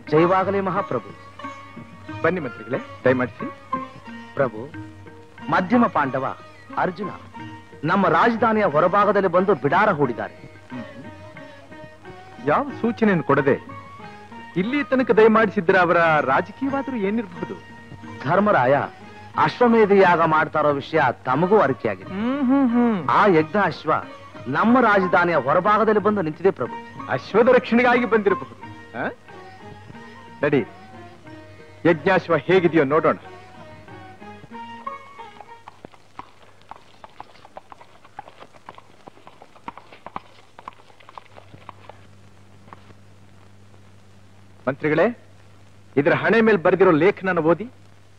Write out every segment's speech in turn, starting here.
ಜೈವಾಗಲೇ ಮಹಾಪ್ರಭು ಬನ್ನಿ ಮಂತ್ರಿಗಳೇ ದಯಮಾಡಿಸಿ ಪ್ರಭು ಮಧ್ಯಮ ಪಾಂಡವ ಅರ್ಜುನ ನಮ್ಮ ರಾಜಧಾನಿಯ ಹೊರಭಾಗದಲ್ಲಿ ಬಂದು ಬಿಡಾರ ಹೂಡಿದ್ದಾರೆ ಯಾವ ಸೂಚನೆಯನ್ನು ಕೊಡದೆ ಇಲ್ಲಿ ತನಕ ದಯಮಾಡಿಸಿದ್ರ ಅವರ ರಾಜಕೀಯವಾದರೂ ಏನಿರಬಹುದು ಧರ್ಮರಾಯ ಅಶ್ವಮೇಧ ಯಾಗ ಮಾಡ್ತಾ ಇರೋ ವಿಷಯ ತಮಗೂ ಅರಿಕೆಯಾಗಿದೆ ಹ್ಮ್ ಹ್ಮ್ ಹ್ಮ್ ಆ ಯಜ್ಞ ಅಶ್ವ ನಮ್ಮ ರಾಜಧಾನಿಯ ಹೊರಭಾಗದಲ್ಲಿ ಬಂದು ನಿಂತಿದೆ ಪ್ರಭು ಅಶ್ವದ ರಕ್ಷಣೆಗಾಗಿ ಬಂದಿರಬಹುದು ಆ? ನಡಿ ಯಜ್ಞಾಶ್ವ ಹೇಗಿದೆಯೋ ನೋಡೋಣ ಮಂತ್ರಿಗಳೇ ಇದರ ಹಣೆ ಮೇಲೆ ಬರೆದಿರೋ ಲೇಖನನ ಓದಿ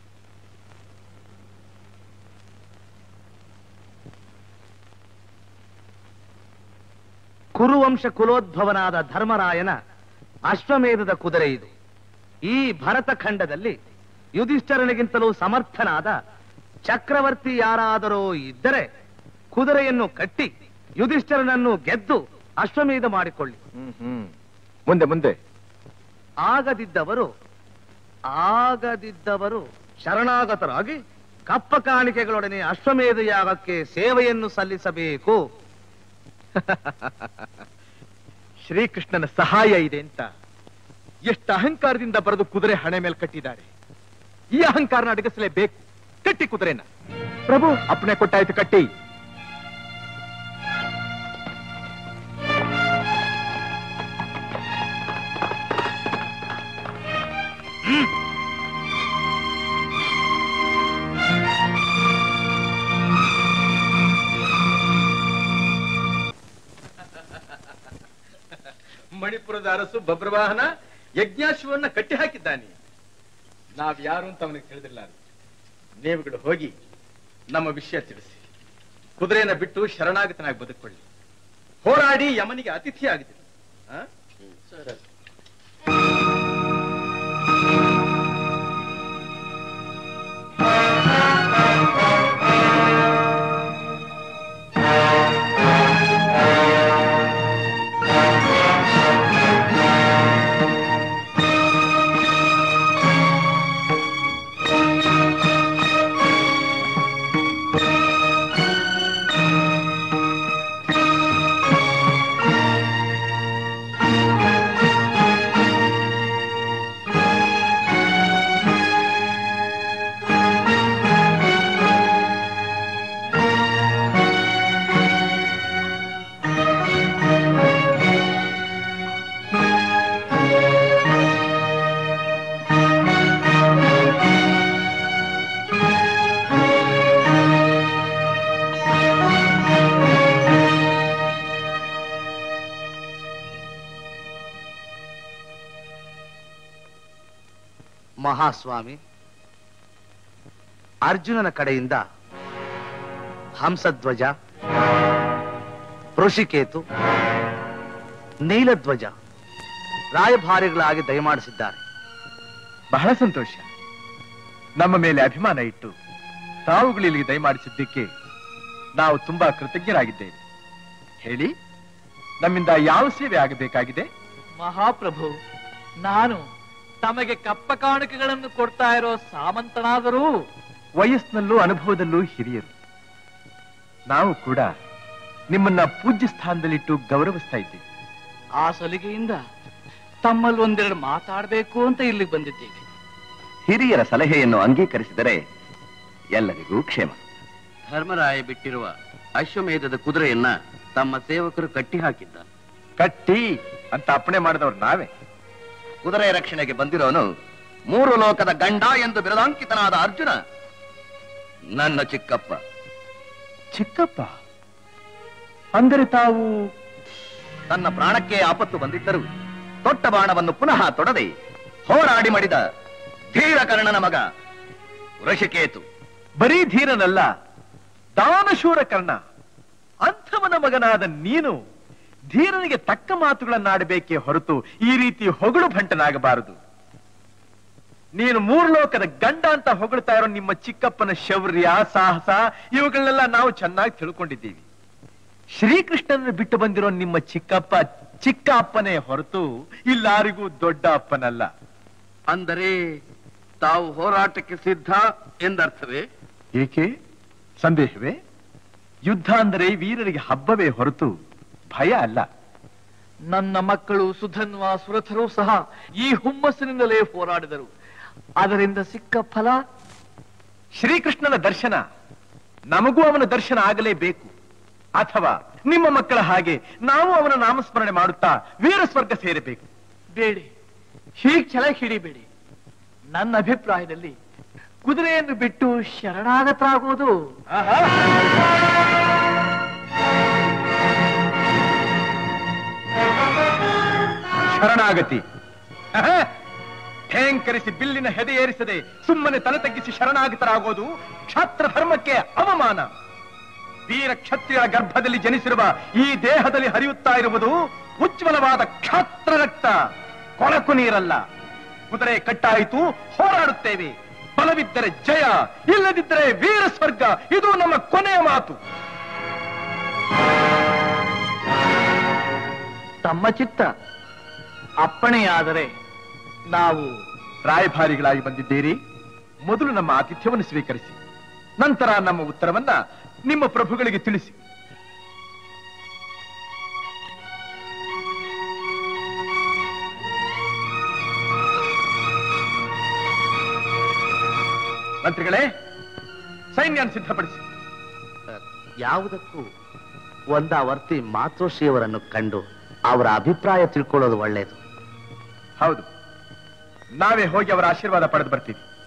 ಕುರುವಂಶ ಕುಲೋದ್ಭವನಾದ ಧರ್ಮರಾಯನ ಅಶ್ವಮೇಧದ ಕುದುರೆ ಇದು ಈ ಭರತ ಖಂಡದಲ್ಲಿ ಯುಧಿಷ್ಠರನಿಗಿಂತಲೂ ಸಮರ್ಥನಾದ ಚಕ್ರವರ್ತಿ ಯಾರಾದರೂ ಇದ್ದರೆ ಕುದುರೆಯನ್ನು ಕಟ್ಟಿ ಯುಧಿಷ್ಠರನನ್ನು ಗೆದ್ದು ಅಶ್ವಮೇಧ ಮಾಡಿಕೊಳ್ಳಿ ಹ್ಮ್ ಹ್ಮ್ ಮುಂದೆ ಮುಂದೆ ಆಗದಿದ್ದವರು ಆಗದಿದ್ದವರು ಶರಣಾಗತರಾಗಿ ಕಪ್ಪ ಕಾಣಿಕೆಗಳೊಡನೆ ಅಶ್ವಮೇಧ ಯಾಗಕ್ಕೆ ಸೇವೆಯನ್ನು ಸಲ್ಲಿಸಬೇಕು ಶ್ರೀಕೃಷ್ಣನ ಸಹಾಯ ಇದೆ ಅಂತ ಎಷ್ಟು ಅಹಂಕಾರದಿಂದ ಬರೆದು ಕುದುರೆ ಹಣೆ ಮೇಲೆ ಕಟ್ಟಿದ್ದಾರೆ ಈ ಅಹಂಕಾರನ ಅಡಗಿಸಲೇಬೇಕು ಕಟ್ಟಿ ಕುದುರೆನ ಪ್ರಭು ಅಪ್ಪಣೆ ಕೊಟ್ಟಾಯ್ತು ಕಟ್ಟಿ ಮಣಿಪುರದ ಅರಸು ಬಬ್ರವಾಹನ ಯಜ್ಞಾಶ್ವವನ್ನ ಕಟ್ಟಿ ಹಾಕಿದ್ದಾನೆ ನಾವ್ ಯಾರು ಅಂತ ಅವನಿಗೆ ತಿಳಿದಿಲ್ಲ ನೀವುಗಳು ಹೋಗಿ ನಮ್ಮ ವಿಷಯ ತಿಳಿಸಿ ಕುದುರೆನ ಬಿಟ್ಟು ಶರಣಾಗತನಾಗಿ ಬದುಕೊಳ್ಳಿ ಹೋರಾಡಿ ಯಮನಿಗೆ ಅತಿಥಿ ಆಗಿದೆ ಮಹಾಸ್ವಾಮಿ ಅರ್ಜುನನ ಕಡೆಯಿಂದ ಹಂಸಧ್ವಜ ಋಷಿಕೇತು ನೀಲಧ್ವಜ ರಾಯಭಾರಿಗಳಾಗಿ ದಯಮಾಡಿಸಿದ್ದಾರೆ ಬಹಳ ಸಂತೋಷ ನಮ್ಮ ಮೇಲೆ ಅಭಿಮಾನ ಇಟ್ಟು ತಾವುಗಳು ಇಲ್ಲಿಗೆ ದಯಮಾಡಿಸಿದ್ದಕ್ಕೆ ನಾವು ತುಂಬಾ ಕೃತಜ್ಞರಾಗಿದ್ದೇವೆ ಹೇಳಿ ನಮ್ಮಿಂದ ಯಾವ ಸೇವೆ ಆಗಬೇಕಾಗಿದೆ ಮಹಾಪ್ರಭು ನಾನು ತಮಗೆ ಕಪ್ಪ ಕಾಣಿಕೆಗಳನ್ನು ಕೊಡ್ತಾ ಇರೋ ಸಾಮಂತನಾದರೂ ವಯಸ್ಸಿನಲ್ಲೂ ಅನುಭವದಲ್ಲೂ ಹಿರಿಯರು ನಾವು ಕೂಡ ನಿಮ್ಮನ್ನ ಪೂಜ್ಯ ಸ್ಥಾನದಲ್ಲಿಟ್ಟು ಗೌರವಿಸ್ತಾ ಇದ್ದೀವಿ ಆ ಸಲಿಗೆಯಿಂದ ತಮ್ಮಲ್ಲಿ ಒಂದೆರಡು ಮಾತಾಡಬೇಕು ಅಂತ ಇಲ್ಲಿಗೆ ಬಂದಿದ್ದೀವಿ ಹಿರಿಯರ ಸಲಹೆಯನ್ನು ಅಂಗೀಕರಿಸಿದರೆ ಎಲ್ಲರಿಗೂ ಕ್ಷೇಮ ಧರ್ಮರಾಯ ಬಿಟ್ಟಿರುವ ಅಶ್ವಮೇಧದ ಕುದುರೆಯನ್ನ ತಮ್ಮ ಸೇವಕರು ಕಟ್ಟಿ ಹಾಕಿದ್ದ ಕಟ್ಟಿ ಅಂತ ಅಪ್ಪಣೆ ಮಾಡಿದವ್ರು ನಾವೇ ಕುದುರೆ ರಕ್ಷಣೆಗೆ ಬಂದಿರೋನು ಮೂರು ಲೋಕದ ಗಂಡ ಎಂದು ಬಿರದಾಂಕಿತನಾದ ಅರ್ಜುನ ನನ್ನ ಚಿಕ್ಕಪ್ಪ ಚಿಕ್ಕಪ್ಪ ಅಂದರೆ ತಾವು ತನ್ನ ಪ್ರಾಣಕ್ಕೆ ಆಪತ್ತು ಬಂದಿದ್ದರೂ ತೊಟ್ಟ ಬಾಣವನ್ನು ಪುನಃ ತೊಡದೆ ಹೋರಾಡಿ ಮಡಿದ ಧೀರಕರ್ಣನ ಮಗ ಋಷಿಕೇತು ಬರೀ ಧೀರನಲ್ಲ ದಾನಶೂರ ಕರ್ಣ ಅಂಥವನ ಮಗನಾದ ನೀನು ಧೀರನಿಗೆ ತಕ್ಕ ಮಾತುಗಳನ್ನಾಡಬೇಕೇ ಹೊರತು ಈ ರೀತಿ ಹೊಗಳು ಭಂಟನಾಗಬಾರದು ನೀನು ಮೂರ್ಲೋಕದ ಗಂಡ ಅಂತ ಹೊಗಳ್ತಾ ಇರೋ ನಿಮ್ಮ ಚಿಕ್ಕಪ್ಪನ ಶೌರ್ಯ ಸಾಹಸ ಇವುಗಳನ್ನೆಲ್ಲ ನಾವು ಚೆನ್ನಾಗಿ ತಿಳ್ಕೊಂಡಿದ್ದೀವಿ ಶ್ರೀಕೃಷ್ಣನ ಬಿಟ್ಟು ಬಂದಿರೋ ನಿಮ್ಮ ಚಿಕ್ಕಪ್ಪ ಚಿಕ್ಕ ಅಪ್ಪನೇ ಹೊರತು ಇಲ್ಲಾರಿಗೂ ದೊಡ್ಡ ಅಪ್ಪನಲ್ಲ ಅಂದರೆ ತಾವು ಹೋರಾಟಕ್ಕೆ ಸಿದ್ಧ ಎಂದರ್ಥವೇ ಏಕೆ ಸಂದೇಹವೇ ಯುದ್ಧ ಅಂದರೆ ವೀರರಿಗೆ ಹಬ್ಬವೇ ಹೊರತು ಭಯ ಅಲ್ಲ ನನ್ನ ಮಕ್ಕಳು ಸುಧನ್ವ ಸುರಥರು ಸಹ ಈ ಹುಮ್ಮಸ್ಸಿನಿಂದಲೇ ಹೋರಾಡಿದರು ಅದರಿಂದ ಸಿಕ್ಕ ಫಲ ಶ್ರೀಕೃಷ್ಣನ ದರ್ಶನ ನಮಗೂ ಅವನ ದರ್ಶನ ಆಗಲೇಬೇಕು ಅಥವಾ ನಿಮ್ಮ ಮಕ್ಕಳ ಹಾಗೆ ನಾವು ಅವನ ನಾಮಸ್ಮರಣೆ ಮಾಡುತ್ತಾ ವೀರ ಸ್ವರ್ಗ ಸೇರಬೇಕು ಬೇಡಿ ಹೀಗ್ ಛಲ ಹಿಡಿಬೇಡಿ ನನ್ನ ಅಭಿಪ್ರಾಯದಲ್ಲಿ ಕುದುರೆಯನ್ನು ಬಿಟ್ಟು ಶರಣಾಗತರಾಗುವುದು ಶರಣಾಗತಿ ಅಹ! ಠೇಂಕರಿಸಿ ಬಿಲ್ಲಿನ ಹೆದೆ ಏರಿಸದೆ ಸುಮ್ಮನೆ ತಲೆ ತಗ್ಗಿಸಿ ಶರಣಾಗತರಾಗೋದು ಕ್ಷಾತ್ರ ಧರ್ಮಕ್ಕೆ ಅವಮಾನ ವೀರ ಕ್ಷತ್ರಿಯರ ಗರ್ಭದಲ್ಲಿ ಜನಿಸಿರುವ ಈ ದೇಹದಲ್ಲಿ ಹರಿಯುತ್ತಾ ಇರುವುದು ಉಜ್ವಲವಾದ ಕ್ಷಾತ್ರ ರಕ್ತ ಕೊಳಕು ನೀರಲ್ಲ ಕುದುರೆ ಕಟ್ಟಾಯಿತು ಹೋರಾಡುತ್ತೇವೆ ಬಲವಿದ್ದರೆ ಜಯ ಇಲ್ಲದಿದ್ದರೆ ವೀರ ಸ್ವರ್ಗ ಇದು ನಮ್ಮ ಕೊನೆಯ ಮಾತು ತಮ್ಮ ಚಿತ್ತ ಅಪ್ಪಣೆಯಾದರೆ ನಾವು ರಾಯಭಾರಿಗಳಾಗಿ ಬಂದಿದ್ದೀರಿ ಮೊದಲು ನಮ್ಮ ಆತಿಥ್ಯವನ್ನು ಸ್ವೀಕರಿಸಿ ನಂತರ ನಮ್ಮ ಉತ್ತರವನ್ನ ನಿಮ್ಮ ಪ್ರಭುಗಳಿಗೆ ತಿಳಿಸಿ ಮಂತ್ರಿಗಳೇ ಸೈನ್ಯನ ಸಿದ್ಧಪಡಿಸಿ ಯಾವುದಕ್ಕೂ ಒಂದಾವರ್ತಿ ಮಾತೃಶ್ರೀಯವರನ್ನು ಕಂಡು ಅವರ ಅಭಿಪ್ರಾಯ ತಿಳ್ಕೊಳ್ಳೋದು ಒಳ್ಳೆಯದು ಹೌದು ನಾವೇ ಹೋಗಿ ಅವರ ಆಶೀರ್ವಾದ ಪಡೆದು ಬರ್ತೀವಿ